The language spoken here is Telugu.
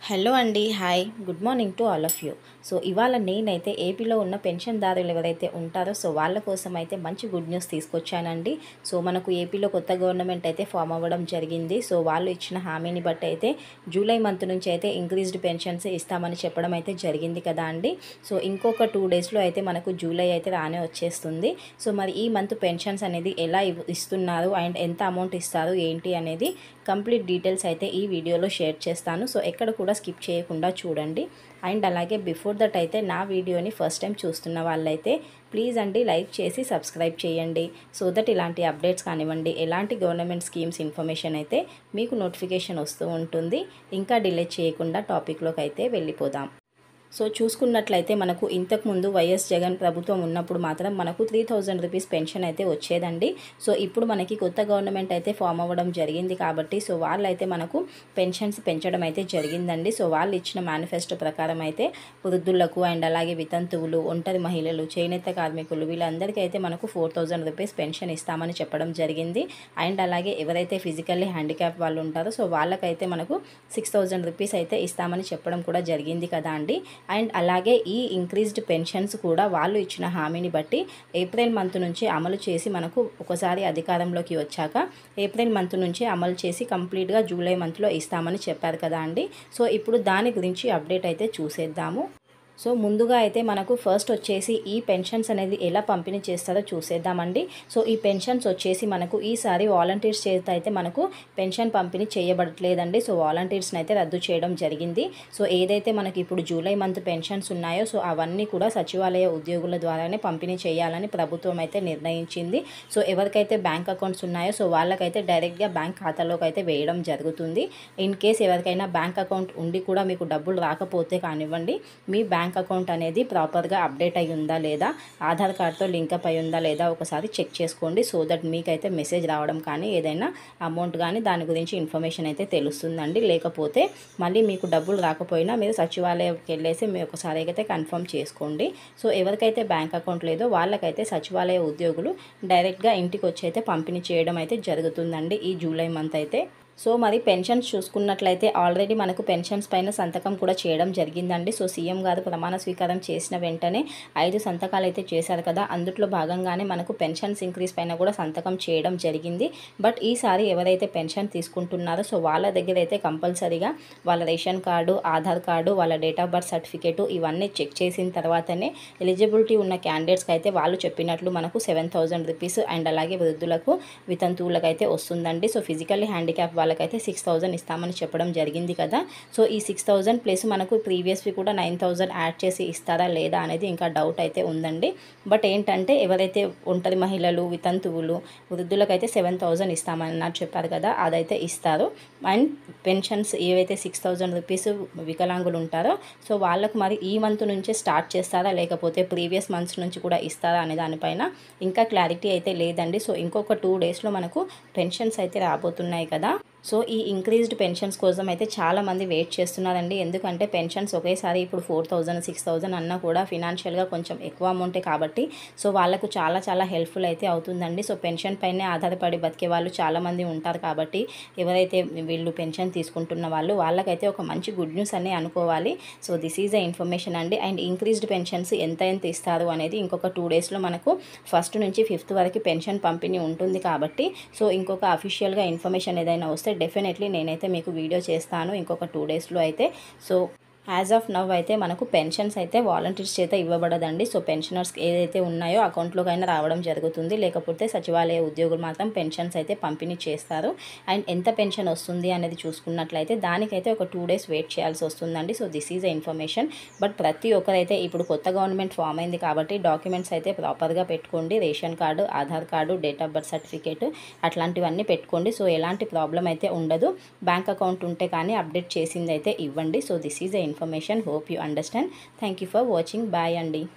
హలో అండి hi good morning to all of you so ఇవాళ నేనైతే ఏపీలో ఉన్న పెన్షన్దారులు ఎవరైతే ఉంటారో సో వాళ్ళ కోసం అయితే మంచి గుడ్ న్యూస్ తీసుకొచ్చానండి సో మనకు ఏపీలో కొత్త గవర్నమెంట్ అయితే ఫామ్ అవ్వడం జరిగింది సో వాళ్ళు ఇచ్చిన హామీని బట్టి అయితే జూలై మంత్ నుంచి అయితే ఇంక్రీజ్డ్ పెన్షన్స్ ఇస్తామని చెప్పడం అయితే జరిగింది కదా అండి సో ఇంకొక టూ డేస్లో అయితే మనకు జూలై అయితే రానే వచ్చేస్తుంది సో మరి ఈ మంత్ పెన్షన్స్ అనేది ఎలా ఇవ్- ఇస్తున్నారు అండ్ ఎంత అమౌంట్ ఇస్తారు ఏంటి అనేది కంప్లీట్ డీటెయిల్స్ అయితే ఈ వీడియోలో షేర్ చేస్తాను సో ఎక్కడ కూడా స్కిప్ చేయకుండా చూడండి అండ్ అలాగే బిఫోర్ దట్ అయితే నా వీడియోని ఫస్ట్ టైం చూస్తున్న వాళ్ళైతే ప్లీజ్ అండి లైక్ చేసి సబ్స్క్రైబ్ చేయండి సో దట్ ఇలాంటి అప్డేట్స్ కానివ్వండి ఎలాంటి గవర్నమెంట్ స్కీమ్స్ ఇన్ఫర్మేషన్ అయితే మీకు నోటిఫికేషన్ వస్తూ ఉంటుంది ఇంకా డిలే చేయకుండా టాపిక్లోకి అయితే వెళ్ళిపోదాం సో చూసుకున్నట్లయితే మనకు ఇంతకుముందు వైఎస్ జగన్ ప్రభుత్వం ఉన్నప్పుడు మాత్రం మనకు త్రీ థౌజండ్ రూపీస్ పెన్షన్ అయితే వచ్చేదండి సో ఇప్పుడు మనకి కొత్త గవర్నమెంట్ అయితే ఫామ్ అవ్వడం జరిగింది కాబట్టి సో వాళ్ళైతే మనకు పెన్షన్స్ పెంచడం అయితే జరిగిందండి సో వాళ్ళు ఇచ్చిన మేనిఫెస్టో ప్రకారం అయితే వృద్ధులకు అండ్ అలాగే వితంతువులు ఒంటరి మహిళలు చేనేత కార్మికులు వీళ్ళందరికీ అయితే మనకు ఫోర్ థౌజండ్ రూపీస్ పెన్షన్ ఇస్తామని చెప్పడం జరిగింది అండ్ అలాగే ఎవరైతే ఫిజికల్లీ హ్యాండిక్యాప్ వాళ్ళు ఉంటారో సో వాళ్ళకైతే మనకు సిక్స్ థౌజండ్ రూపీస్ అయితే ఇస్తామని చెప్పడం కూడా జరిగింది కదా అండి అండ్ అలాగే ఈ ఇంక్రీజ్డ్ పెన్షన్స్ కూడా వాళ్ళు ఇచ్చిన హామీని బట్టి ఏప్రిల్ మంత్ నుంచి అమలు చేసి మనకు ఒకసారి అధికారంలోకి వచ్చాక ఏప్రిల్ మంత్ నుంచి అమలు చేసి కంప్లీట్గా జూలై మంత్లో ఇస్తామని చెప్పారు కదా అండి సో ఇప్పుడు దాని గురించి అప్డేట్ అయితే చూసేద్దాము సో ముందుగా అయితే మనకు ఫస్ట్ వచ్చేసి ఈ పెన్షన్స్ అనేది ఎలా పంపిణీ చేస్తారో చూసేద్దామండి సో ఈ పెన్షన్స్ వచ్చేసి మనకు ఈసారి వాలంటీర్స్ చేత అయితే మనకు పెన్షన్ పంపిణీ చేయబడట్లేదండి సో వాలంటీర్స్ని అయితే రద్దు చేయడం జరిగింది సో ఏదైతే మనకి ఇప్పుడు జూలై మంత్ పెన్షన్స్ ఉన్నాయో సో అవన్నీ కూడా సచివాలయ ఉద్యోగుల ద్వారానే పంపిణీ చేయాలని ప్రభుత్వం అయితే నిర్ణయించింది సో ఎవరికైతే బ్యాంక్ అకౌంట్స్ ఉన్నాయో సో వాళ్ళకైతే డైరెక్ట్గా బ్యాంక్ ఖాతాలోకి అయితే వేయడం జరుగుతుంది ఇన్ కేస్ ఎవరికైనా బ్యాంక్ అకౌంట్ ఉండి కూడా మీకు డబ్బులు రాకపోతే కానివ్వండి మీ బ్యాంక్ అకౌంట్ అనేది ప్రాపర్గా అప్డేట్ అయి ఉందా లేదా ఆధార్ కార్డ్తో లింకప్ అయి ఉందా లేదా ఒకసారి చెక్ చేసుకోండి సో దట్ మీకైతే మెసేజ్ రావడం కానీ ఏదైనా అమౌంట్ కానీ దాని గురించి ఇన్ఫర్మేషన్ అయితే తెలుస్తుందండి లేకపోతే మళ్ళీ మీకు డబ్బులు రాకపోయినా మీరు సచివాలయంకి వెళ్ళేసి మీరు ఒకసారి అయితే కన్ఫర్మ్ చేసుకోండి సో ఎవరికైతే బ్యాంక్ అకౌంట్ లేదో వాళ్ళకైతే సచివాలయ ఉద్యోగులు డైరెక్ట్గా ఇంటికి వచ్చి అయితే పంపిణీ చేయడం అయితే జరుగుతుందండి ఈ జూలై మంత్ అయితే సో మరి పెన్షన్స్ చూసుకున్నట్లయితే ఆల్రెడీ మనకు పెన్షన్స్ పైన సంతకం కూడా చేయడం జరిగిందండి సో సీఎం గారు ప్రమాణ స్వీకారం చేసిన వెంటనే ఐదు సంతకాలు అయితే చేశారు కదా అందుట్లో భాగంగానే మనకు పెన్షన్స్ ఇంక్రీస్ పైన కూడా సంతకం చేయడం జరిగింది బట్ ఈసారి ఎవరైతే పెన్షన్ తీసుకుంటున్నారో సో వాళ్ళ దగ్గర అయితే కంపల్సరీగా వాళ్ళ రేషన్ కార్డు ఆధార్ కార్డు వాళ్ళ డేట్ ఆఫ్ బర్త్ సర్టిఫికేటు ఇవన్నీ చెక్ చేసిన తర్వాతనే ఎలిజిబిలిటీ ఉన్న క్యాండిడేట్స్కి అయితే వాళ్ళు చెప్పినట్లు మనకు సెవెన్ థౌజండ్ రూపీస్ అండ్ అలాగే వృద్ధులకు వితంతువులకు అయితే వస్తుందండి సో ఫిజికల్లీ హ్యాండిక్యాప్ వాళ్ళకైతే సిక్స్ థౌజండ్ ఇస్తామని చెప్పడం జరిగింది కదా సో ఈ సిక్స్ థౌజండ్ ప్లస్ మనకు ప్రీవియస్వి కూడా నైన్ థౌజండ్ యాడ్ చేసి ఇస్తారా లేదా అనేది ఇంకా డౌట్ అయితే ఉందండి బట్ ఏంటంటే ఎవరైతే ఒంటరి మహిళలు వితంతువులు వృద్ధులకైతే సెవెన్ థౌజండ్ ఇస్తామన్నారు చెప్పారు కదా అదైతే ఇస్తారు అండ్ పెన్షన్స్ ఏవైతే సిక్స్ థౌజండ్ రూపీస్ వికలాంగులు ఉంటారో సో వాళ్ళకు మరి ఈ మంత్ నుంచే స్టార్ట్ చేస్తారా లేకపోతే ప్రీవియస్ మంత్స్ నుంచి కూడా ఇస్తారా అనే దానిపైన ఇంకా క్లారిటీ అయితే లేదండి సో ఇంకొక టూ డేస్లో మనకు పెన్షన్స్ అయితే రాబోతున్నాయి కదా సో ఈ ఇంక్రీజ్డ్ పెన్షన్స్ కోసం అయితే చాలామంది వెయిట్ చేస్తున్నారండి ఎందుకంటే పెన్షన్స్ ఒకేసారి ఇప్పుడు ఫోర్ థౌజండ్ సిక్స్ థౌజండ్ అన్నా కూడా ఫినాన్షియల్గా కొంచెం ఎక్కువ అమౌంటే కాబట్టి సో వాళ్ళకు చాలా చాలా హెల్ప్ఫుల్ అయితే అవుతుందండి సో పెన్షన్ పైనే ఆధారపడి బతికే వాళ్ళు చాలామంది ఉంటారు కాబట్టి ఎవరైతే వీళ్ళు పెన్షన్ తీసుకుంటున్న వాళ్ళు వాళ్ళకైతే ఒక మంచి గుడ్ న్యూస్ అని అనుకోవాలి so this is the information అండి అండ్ ఇంక్రీజ్డ్ పెన్షన్స్ ఎంత ఎంత ఇస్తారు అనేది ఇంకొక టూ డేస్లో మనకు ఫస్ట్ నుంచి ఫిఫ్త్ వరకు పెన్షన్ పంపిణీ ఉంటుంది కాబట్టి సో ఇంకొక అఫీషియల్గా ఇన్ఫర్మేషన్ ఏదైనా వస్తే డెఫినెట్లీ నేనైతే మీకు వీడియో చేస్తాను ఇంకొక టూ డేస్లో అయితే సో యాజ్ ఆఫ్ నవ్ అయితే మనకు పెన్షన్స్ అయితే వాలంటీర్స్ చేత ఇవ్వబడదండి సో పెన్షనర్స్ ఏదైతే ఉన్నాయో అకౌంట్లోకైనా రావడం జరుగుతుంది లేకపోతే సచివాలయ ఉద్యోగులు మాత్రం పెన్షన్స్ అయితే పంపిణీ చేస్తారు అండ్ ఎంత పెన్షన్ వస్తుంది అనేది చూసుకున్నట్లయితే దానికైతే ఒక టూ డేస్ వెయిట్ చేయాల్సి వస్తుందండి so this is information but ప్రతి ఒక్కరైతే ఇప్పుడు కొత్త గవర్నమెంట్ ఫామ్ అయింది కాబట్టి డాక్యుమెంట్స్ అయితే ప్రాపర్గా పెట్టుకోండి ration card Aadhaar card date of birth certificate అట్లాంటివన్నీ పెట్టుకోండి సో ఎలాంటి ప్రాబ్లం అయితే ఉండదు బ్యాంక్ అకౌంట్ ఉంటే కానీ అప్డేట్ చేసింది అయితే ఇవ్వండి so this is the information hope you understand thank you for watching bye అండి